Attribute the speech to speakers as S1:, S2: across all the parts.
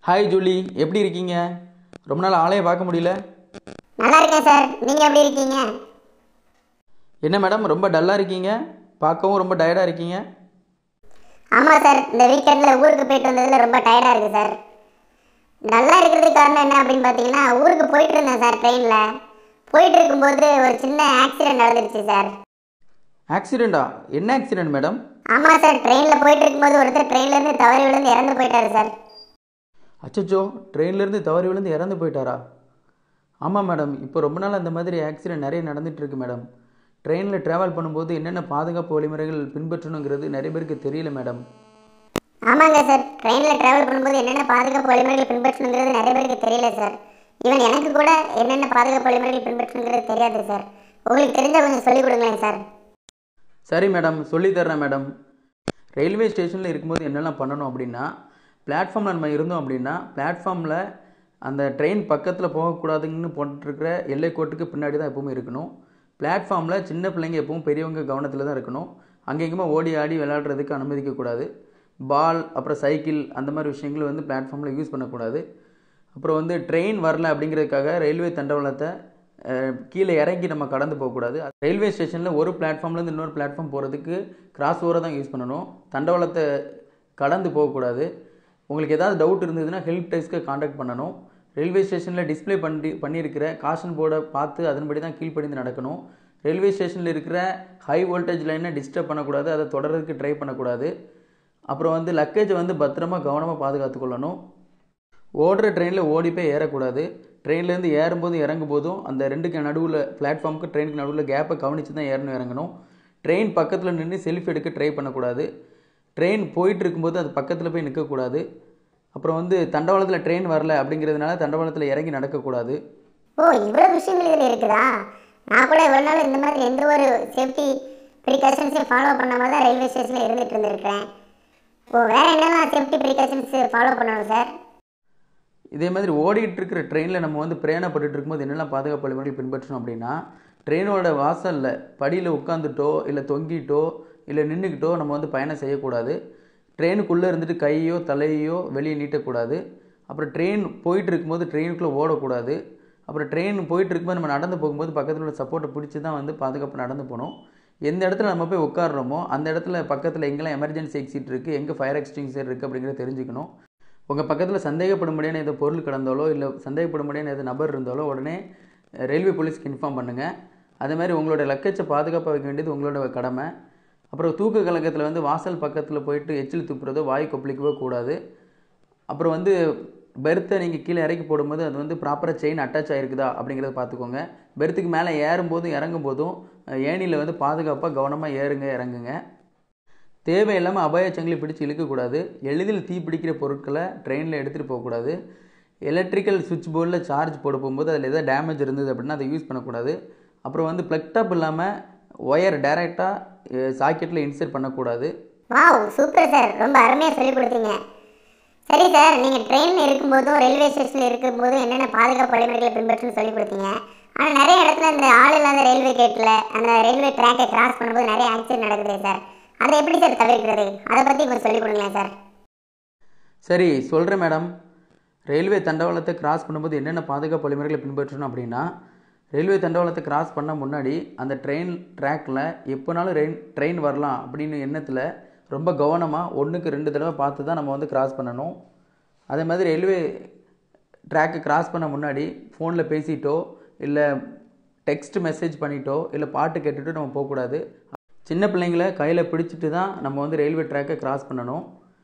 S1: hi Julie எப்படி இருக்கீங்க ரொம்ப நாள் ஆளையே பார்க்க முடியல
S2: நல்லா இருக்கேன் சார் நீங்கள் எப்படி இருக்கீங்க
S1: என்ன மேடம் ரொம்ப டல்லாக இருக்கீங்க பார்க்கவும் ரொம்ப டயர்டாக இருக்கீங்க
S2: ஆமாம் சார் இந்த வீக்கெண்டில் ஊருக்கு போயிட்டு வந்ததில் ரொம்ப டயர்டாக இருக்குது சார் நல்லா இருக்கிறதுக்கு காரணம் என்ன அப்படின்னு பார்த்தீங்கன்னா ஊருக்கு போயிட்டு இருந்தேன் சார் ட்ரெயினில் போயிட்டு இருக்கும்போது ஒரு சின்ன ஆக்சிடென்ட் நடந்துருச்சு சார்
S1: ஆக்சிடெண்ட்டா என்ன ஆக்சிடெண்ட் மேடம்
S2: ஆமாம் சார் ட்ரெயினில் போயிட்டு இருக்கும்போது ஒருத்தர் ட்ரெயின்லேருந்து தவறி விழுந்து இறந்து போயிட்டாரு சார்
S1: அச்சச்சோ ட்ரெயின்லேருந்து தவறி விழுந்து இறந்து போயிட்டாரா ஆமாம் மேடம் இப்போ ரொம்ப நாள் அந்த மாதிரி ஆக்சிடெண்ட் நிறைய நடந்துட்டு இருக்கு மேடம் ட்ரெயினில் ட்ராவல் பண்ணும்போது என்னென்ன பாதுகாப்பு வழிமுறைகள் பின்பற்றணுங்கிறது நிறைய பேருக்கு தெரியல மேடம்
S2: ஆமாங்க சார் ட்ரெயினில் ட்ராவல் பண்ணும்போது என்னென்ன பாதுகாப்பு வழிமுறைகள் பின்பற்றணுங்கிறது நிறைய பேருக்கு தெரியல சார் ஈவன் எனக்கு கூட என்னென்ன பாதுகாப்பு வழிமுறைகள் பின்பற்றணுங்கிறது தெரியாது சார் உங்களுக்கு தெரிஞ்ச கொஞ்சம் சொல்லிக் கொடுங்களேன் சார்
S1: சரி மேடம் சொல்லித் தர்றேன் மேடம் ரயில்வே ஸ்டேஷனில் இருக்கும்போது என்னெல்லாம் பண்ணணும் அப்படின்னா பிளாட்ஃபார்மில் நம்ம இருந்தோம் அப்படின்னா பிளாட்ஃபார்மில் அந்த ட்ரெயின் பக்கத்தில் போகக்கூடாதுன்னு போட்டிருக்கிற எல்லை கோட்டுக்கு பின்னாடி தான் எப்பவுமே இருக்கணும் பிளாட்ஃபார்மில் சின்ன பிள்ளைங்க எப்பவும் பெரியவங்க கவனத்தில் தான் இருக்கணும் அங்கேயுமே ஓடி ஆடி விளையாடுறதுக்கு அனுமதிக்கக்கூடாது பால் அப்புறம் சைக்கிள் அந்த மாதிரி விஷயங்கள் வந்து பிளாட்ஃபார்மில் யூஸ் பண்ணக்கூடாது அப்புறம் வந்து ட்ரெயின் வரல அப்படிங்கிறதுக்காக ரயில்வே தண்டவாளத்தை அஹ், கீழே இறங்கி நம்ம கடந்து போகக்கூடாது ரயில்வே ஸ்டேஷனில் ஒரு பிளாட்ஃபார்ம்லேருந்து இன்னொரு பிளாட்ஃபார்ம் போகிறதுக்கு கிராஸ் ஓவரை தான் யூஸ் பண்ணணும் தண்டவாளத்தை கடந்து போகக்கூடாது உங்களுக்கு ஏதாவது டவுட் இருந்ததுன்னா ஹெல்ப் டெஸ்க்கை காண்டாக்ட் பண்ணணும் ரயில்வே ஸ்டேஷனில் டிஸ்ப்ளே பண்ணி பண்ணியிருக்கிற காஷன் போர்டை பார்த்து அதன்படி தான் கீழ்ப்படிந்து நடக்கணும் ரயில்வே ஸ்டேஷனில் இருக்கிற ஹை வோல்டேஜ் லைனை டிஸ்டர்ப் பண்ணக்கூடாது அதை தொடர்றதுக்கு ட்ரை பண்ணக்கூடாது அப்புறம் வந்து லக்கேஜை வந்து பத்திரமா கவனமாக பாதுகாத்து கொள்ளணும் ஓடுற ட்ரெயினில் ஓடி போய் ஏறக்கூடாது ட்ரெயின்லேருந்து ஏறும்போதும் இறங்கும் போதும் அந்த ரெண்டுக்கு நடுவில் பிளாட்ஃபார்முக்கு ட்ரெயினுக்கு நடுவில் கேப்பை கவனித்து தான் ஏறணும் இறங்கணும் ட்ரெயின் பக்கத்தில் நின்று செல்ஃபி எடுக்க ட்ரை பண்ணக்கூடாது ட்ரெயின் போயிட்டு இருக்கும்போது அது பக்கத்தில் போய் நிற்கக்கூடாது அப்புறம் வந்து தண்டவாளத்தில் ட்ரெயின் வரல அப்படிங்கிறதுனால தண்டவாளத்தில் இறங்கி நடக்கக்கூடாது
S2: ஓ இவ்வளோ விஷயங்கள் இதில் இருக்குதா நான் கூட இவ்வளோ நாள் இந்த மாதிரி எந்த ஒரு சேஃப்டி ப்ரிகாஷன்ஸையும் ஃபாலோ பண்ணாம தான் ரயில்வே ஸ்டேஷனில் இருந்துட்டு இருந்திருக்கிறேன் ஓ வேறு என்னெல்லாம் சேஃப்டி ப்ரிகாஷன்ஸ் ஃபாலோ பண்ணணும் சார்
S1: இதே மாதிரி ஓடிட்டு இருக்கிற ட்ரெயினில் நம்ம வந்து பிரயாணப்பட்டுட்டு இருக்கும்போது என்னெல்லாம் பாதுகாப்பு வழிமுறைகள் பின்பற்றணும் அப்படின்னா ட்ரெயினோட வாசலில் படியில் உட்காந்துட்டோ இல்லை தொங்கிட்டோ இல்லை நின்றுக்கிட்டோ நம்ம வந்து பயணம் செய்யக்கூடாது ட்ரெயினுக்குள்ளே இருந்துட்டு கையோ தலையோ வெளியே நீட்டக்கூடாது அப்புறம் ட்ரெயின் போயிட்டு இருக்கும்போது ட்ரெயினுக்குள்ளே ஓடக்கூடாது அப்புறம் ட்ரெயின் போயிட்டு இருக்கும்போது நம்ம நடந்து போகும்போது பக்கத்தில் உள்ள சப்போர்ட்டை பிடிச்சி தான் வந்து பாதுகாப்பு நடந்து போகணும் எந்த இடத்துல நம்ம போய் உட்காடுறோமோ அந்த இடத்துல பக்கத்தில் எங்கெல்லாம் எமர்ஜென்சி எக்ஸிட் இருக்குது எங்கே ஃபயர் எக்ஸ்டிங்ஸர் இருக்குது அப்படிங்கிறத தெரிஞ்சுக்கணும் உங்கள் பக்கத்தில் சந்தேகப்படும்படியான ஏதோ பொருள் கிடந்தாலோ இல்லை சந்தேகப்படும்படியான ஏதோ நபர் இருந்தாலோ உடனே ரயில்வே போலீஸ்க்கு இன்ஃபார்ம் பண்ணுங்கள் அதே மாதிரி உங்களோட லக்கேஜை பாதுகாப்பாக வைக்க வேண்டியது உங்களோட கடமை அப்புறம் தூக்க கலக்கத்தில் வந்து வாசல் பக்கத்தில் போயிட்டு எச்சில் துப்புறதோ வாய் கொப்பளிக்கவோ கூடாது அப்புறம் வந்து பெர்த்தை நீங்கள் கீழே இறக்கி போடும்போது அது வந்து ப்ராப்பராக செயின் அட்டாச் ஆகிருக்குதா அப்படிங்கிறத பார்த்துக்கோங்க பெர்த்துக்கு மேலே ஏறும்போதும் இறங்கும் போதும் ஏணியில் வந்து பாதுகாப்பாக கவனமாக ஏறுங்க இறங்குங்க தேவையில்லாமல் அபாயச்சங்கிலி பிடிச்சு இழுக்கக்கூடாது எளிதில் தீப்பிடிக்கிற பொருட்களை ட்ரெயினில் எடுத்துகிட்டு போகக்கூடாது எலக்ட்ரிக்கல் சுவிட்ச் போர்டில் சார்ஜ் போட போகும்போது அதில் எதாவது டேமேஜ் இருந்தது அப்படின்னா அதை யூஸ் பண்ணக்கூடாது அப்புறம் வந்து ப்ளக் டாப் இல்லாமல் ஒயர் டைரெக்டாக சாக்கெட்டில் இன்சர்ட் பண்ணக்கூடாது
S2: வாவ் சூப்பர் சார் ரொம்ப அருமையாக சொல்லிக் கொடுத்தீங்க சரி சார் நீங்கள் ட்ரெயினில் இருக்கும்போதும் ரயில்வே ஸ்டேஷனில் இருக்கும்போதும் என்னென்ன பாதுகாப்பு வழிமுறைகளை பின்பற்றணும்னு சொல்லி கொடுத்தீங்க ஆனால் நிறைய இடத்துல இந்த ஆள் இல்லாத ரயில்வே கேட்டில் அந்த ரயில்வே ட்ராக்கை கிராஸ் பண்ணும்போது நிறைய ஆக்சிடென்ட் நடக்குது சார் அதை எப்படி சார் தவிர்க்கிறது அதை பற்றி கொஞ்சம் சொல்லிக் கொடுங்களேன் சார்
S1: சரி சொல்கிறேன் மேடம் ரயில்வே தண்டவாளத்தை கிராஸ் பண்ணும்போது என்னென்ன பாதுகாப்பு வழிமுறைகளை பின்பற்றணும் அப்படின்னா ரயில்வே தண்டவாளத்தை கிராஸ் பண்ண முன்னாடி அந்த ட்ரெயின் ட்ராக்கில் எப்போனாலும் ரெயின் ட்ரெயின் வரலாம் அப்படின்னு எண்ணத்தில் ரொம்ப கவனமாக ஒன்றுக்கு ரெண்டு தடவை பார்த்து தான் நம்ம வந்து கிராஸ் பண்ணணும் அதே மாதிரி ரயில்வே ட்ராக்கை கிராஸ் பண்ண முன்னாடி ஃபோனில் பேசிட்டோ இல்லை டெக்ஸ்ட் மெசேஜ் பண்ணிட்டோ இல்லை பாட்டு கேட்டுட்டு நம்ம போகக்கூடாது சின்ன பிள்ளைங்களை கையில் பிடிச்சிட்டு தான் நம்ம வந்து ரயில்வே ட்ராக்கை கிராஸ் பண்ணணும்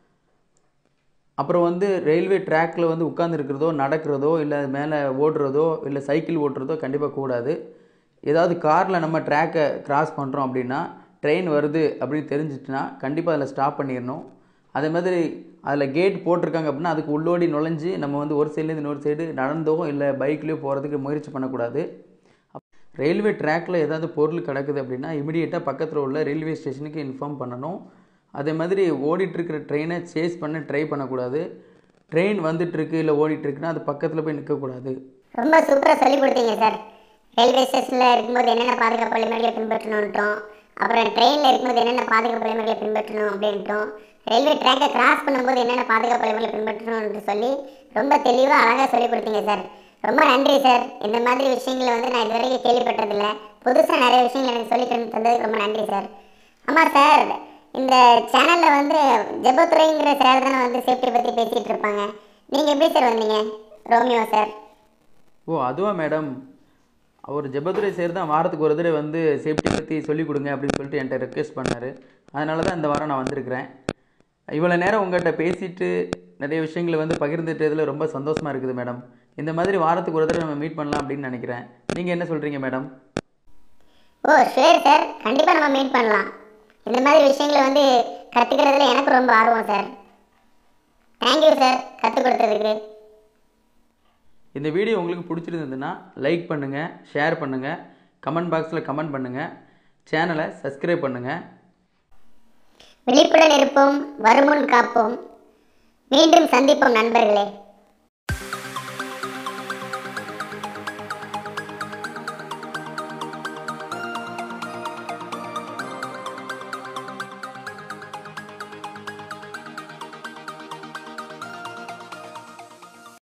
S1: அப்புறம் வந்து ரயில்வே ட்ராக்கில் வந்து உட்காந்துருக்கிறதோ நடக்கிறதோ இல்லை மேலே ஓடுறதோ இல்லை சைக்கிள் ஓட்டுறதோ கண்டிப்பாக கூடாது ஏதாவது காரில் நம்ம ட்ராக்கை கிராஸ் பண்ணுறோம் அப்படின்னா ட்ரெயின் வருது அப்படின்னு தெரிஞ்சிட்டுனா கண்டிப்பாக அதில் ஸ்டாப் பண்ணிடணும் அதே மாதிரி அதில் கேட் போட்டிருக்காங்க அப்படின்னா அதுக்கு உள்ளோடி நுழைஞ்சு நம்ம வந்து ஒரு சைட்லேருந்து இன்னொரு சைடு நடந்தோ இல்லை பைக்லேயோ போகிறதுக்கு முயற்சி பண்ணக்கூடாது ரயில்வே ட்ராக்ல ஏதாவது பொருள் கிடக்குது அப்படின்னா இமிடியேட்டாக பக்கத்தில் உள்ள ரயில்வே ஸ்டேஷனுக்கு இன்ஃபார்ம் பண்ணணும் அதே மாதிரி ஓடிட்டு இருக்கிற ட்ரெயினை சேஸ் பண்ண ட்ரை பண்ணக்கூடாது ட்ரெயின் வந்துட்டுருக்கு இல்லை ஓடிட்டுருக்குன்னா அது பக்கத்தில் போய் நிற்கக்கூடாது
S2: ரொம்ப சூப்பராக சொல்லிக் கொடுத்தீங்க சார் ரயில்வே ஸ்டேஷனில் இருக்கும்போது என்னென்ன பாதுகாப்பு வழிமுறைகளை பின்பற்றணுன்ட்டோம் அப்புறம் ட்ரெயினில் இருக்கும்போது என்னென்ன பாதுகாப்பு வழிமுறைகளை பின்பற்றணும் அப்படின்ட்டோம் ரயில்வே ட்ராக்கை கிராஸ் பண்ணும்போது என்னென்ன பாதுகாப்பு வழிமுறை பின்பற்றணும் என்று சொல்லி ரொம்ப தெளிவாக அழகாக சொல்லி கொடுத்தீங்க சார் ரொம்ப நன்றி சார் இந்த மாதிரி விஷயங்களை வந்து நான் இதுவரைக்கும் கேள்விப்பட்டதில்லை புதுசாக நிறைய விஷயங்கள் எனக்கு சொல்லி தந்து- தந்ததுக்கு ரொம்ப நன்றி சார் ஆமாம் சார் இந்த சேனலில் வந்து ஜெபத்துறைங்கிற சார் தானே வந்து சேஃப்டி பற்றி பேசிகிட்டு இருப்பாங்க நீங்கள் எப்படி சார் வந்தீங்க ரோமியோ சார்
S1: ஓ அதுவா மேடம் அவர் ஜெபத்துறை சேர் தான் வாரத்துக்கு ஒரு தடவை வந்து சேஃப்டி பற்றி சொல்லிக் கொடுங்க அப்படின்னு சொல்லிட்டு என்கிட்ட ரெக்வெஸ்ட் பண்ணார் அதனால தான் இந்த வாரம் நான் வந்திருக்கிறேன் இவ்வளோ நேரம் உங்கள்கிட்ட பேசிட்டு நிறைய விஷயங்களை வந்து பகிர்ந்துட்டதில் ரொம்ப சந்தோஷமாக இருக்குது மேடம் இந்த மாதிரி வாரத்துக்கு ஒரு தடவை நம்ம மீட் பண்ணலாம் அப்படின்னு நினைக்கிறேன் நீங்கள் என்ன சொல்கிறீங்க மேடம்
S2: ஓ ஷுவர் சார் கண்டிப்பாக நம்ம மீட் பண்ணலாம் இந்த மாதிரி விஷயங்களை வந்து கற்றுக்கிறதுல எனக்கு ரொம்ப ஆர்வம் சார் தேங்க்யூ சார் கற்றுக் கொடுத்ததுக்கு
S1: இந்த வீடியோ உங்களுக்கு பிடிச்சிருந்ததுன்னா லைக் பண்ணுங்கள் ஷேர் பண்ணுங்கள் கமெண்ட் பாக்ஸில் கமெண்ட் பண்ணுங்கள் சேனலை சப்ஸ்கிரைப் பண்ணுங்கள்
S2: விழிப்புடன் இருப்போம் வருமுன் காப்போம் மீண்டும் சந்திப்போம் நண்பர்களே